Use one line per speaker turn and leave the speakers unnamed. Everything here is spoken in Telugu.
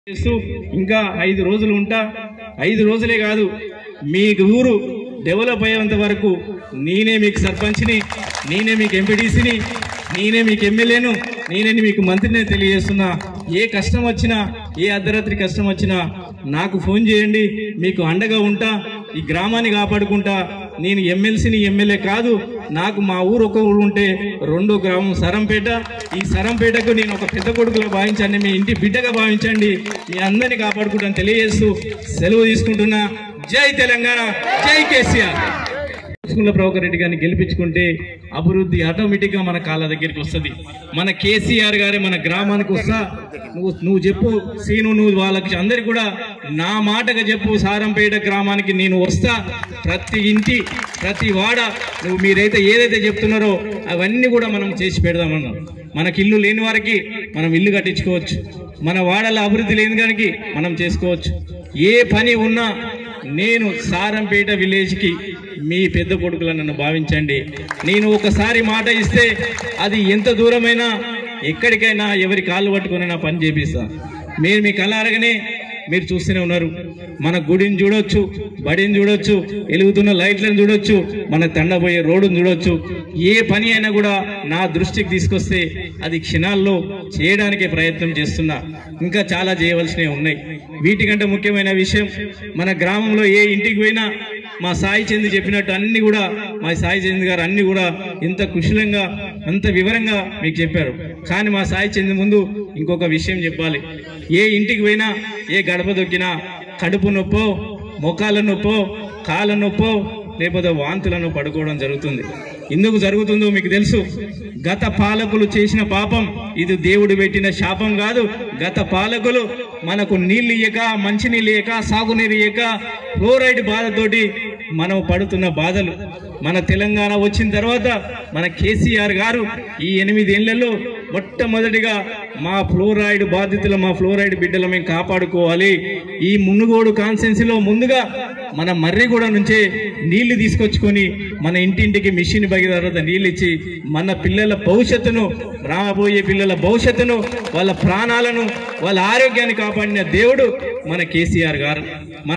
చేస్తూ ఇంకా ఐదు రోజులు ఉంటా ఐదు రోజులే కాదు మీ ఊరు డెవలప్ అయ్యేంత వరకు నేనే మీకు సర్పంచ్ని నేనే మీకు ఎంపీడీసీని నేనే మీకు ఎమ్మెల్యేను నేనే మీకు మంత్రిని తెలియజేస్తున్నా ఏ కష్టం వచ్చినా ఏ అర్ధరాత్రి కష్టం వచ్చినా నాకు ఫోన్ చేయండి మీకు అండగా ఉంటా ఈ గ్రామాన్ని కాపాడుకుంటా నేను ఎమ్మెల్సీని ఎమ్మెల్యే కాదు నాకు మా ఊరు ఒక ఊరు ఉంటే రెండో గ్రామం సరంపేట ఈ సరంపేటకు నేను ఒక పెద్ద కొడుకులా భావించండి మీ ఇంటి బిడ్డగా భావించండి మీ అందరినీ కాపాడుకుంటాను తెలియజేస్తూ సెలవు తీసుకుంటున్నా జై తెలంగాణ జై కేసీఆర్ స్కూళ్ళ ప్రభాకర్ రెడ్డి గారిని గెలిపించుకుంటే అభివృద్ధి ఆటోమేటిక్ గా మన కాళ్ళ దగ్గరికి వస్తుంది మన కేసీఆర్ గారే మన గ్రామానికి వస్తా నువ్వు నువ్వు చెప్పు సీను నువ్వు వాళ్ళకి అందరికి కూడా నా మాటగా చెప్పు సారంపేట గ్రామానికి నేను వస్తా ప్రతి ఇంటి ప్రతి వాడ నువ్వు మీరైతే ఏదైతే చెప్తున్నారో అవన్నీ కూడా మనం చేసి పెడదామన్నాం మనకి ఇల్లు లేని వారికి మనం ఇల్లు కట్టించుకోవచ్చు మన వాడల అభివృద్ధి లేని దానికి మనం చేసుకోవచ్చు ఏ పని ఉన్నా నేను సారంపేట విలేజ్కి మీ పెద్ద కొడుకులను నన్ను భావించండి నేను ఒకసారి మాట ఇస్తే అది ఎంత దూరమైనా ఎక్కడికైనా ఎవరి కాళ్ళు పట్టుకొని నా పని చేపిస్తా మీరు మీ కళ అరగనే మీరు చూస్తూనే ఉన్నారు మన గుడిని చూడొచ్చు బడిని చూడొచ్చు వెలుగుతున్న లైట్లను చూడొచ్చు మన తండబోయే రోడ్డును చూడొచ్చు ఏ పని అయినా కూడా నా దృష్టికి తీసుకొస్తే అది క్షణాల్లో చేయడానికే ప్రయత్నం చేస్తున్నా ఇంకా చాలా చేయవలసినవి ఉన్నాయి వీటికంటే ముఖ్యమైన విషయం మన గ్రామంలో ఏ ఇంటికి పోయినా మా సాయి చంద్ చెప్పినట్టు అన్ని కూడా మా సాయి చంద్ గారు అన్ని కూడా ఎంత కుశలంగా అంత వివరంగా మీకు చెప్పారు కానీ మా సాయి చంద్ ముందు ఇంకొక విషయం చెప్పాలి ఏ ఇంటికి పోయినా ఏ గడప దొక్కినా కడుపు నొప్పో మొఖాల నొప్పో కాళ్ళ నొప్పో లేకపోతే వాంతులను పడుకోవడం జరుగుతుంది ఎందుకు జరుగుతుందో మీకు తెలుసు గత పాలకులు చేసిన పాపం ఇది దేవుడు పెట్టిన శాపం కాదు గత పాలకులు మనకు నీళ్ళు ఇయ్యక మంచినీళ్ళు ఇయ్యక సాగునీరు ఇయ్యక ఫ్లోరైడ్ బాధతోటి మనం పడుతున్న బాధలు మన తెలంగాణ వచ్చిన తర్వాత మన కేసీఆర్ గారు ఈ ఎనిమిదేళ్లలో మొట్టమొదటిగా మా ఫ్లోరైడ్ బాధితులు మా ఫ్లోరైడ్ బిడ్డలు మేము కాపాడుకోవాలి ఈ మునుగోడు కాన్సెన్సీలో ముందుగా మన మర్రిగూడ నుంచే నీళ్లు తీసుకొచ్చుకొని మన ఇంటింటికి మిషన్ బగిన తర్వాత నీళ్ళు ఇచ్చి మన పిల్లల భవిష్యత్తును రాబోయే పిల్లల భవిష్యత్తును వాళ్ళ ప్రాణాలను వాళ్ళ ఆరోగ్యాన్ని కాపాడిన దేవుడు మన కేసీఆర్ గారు మన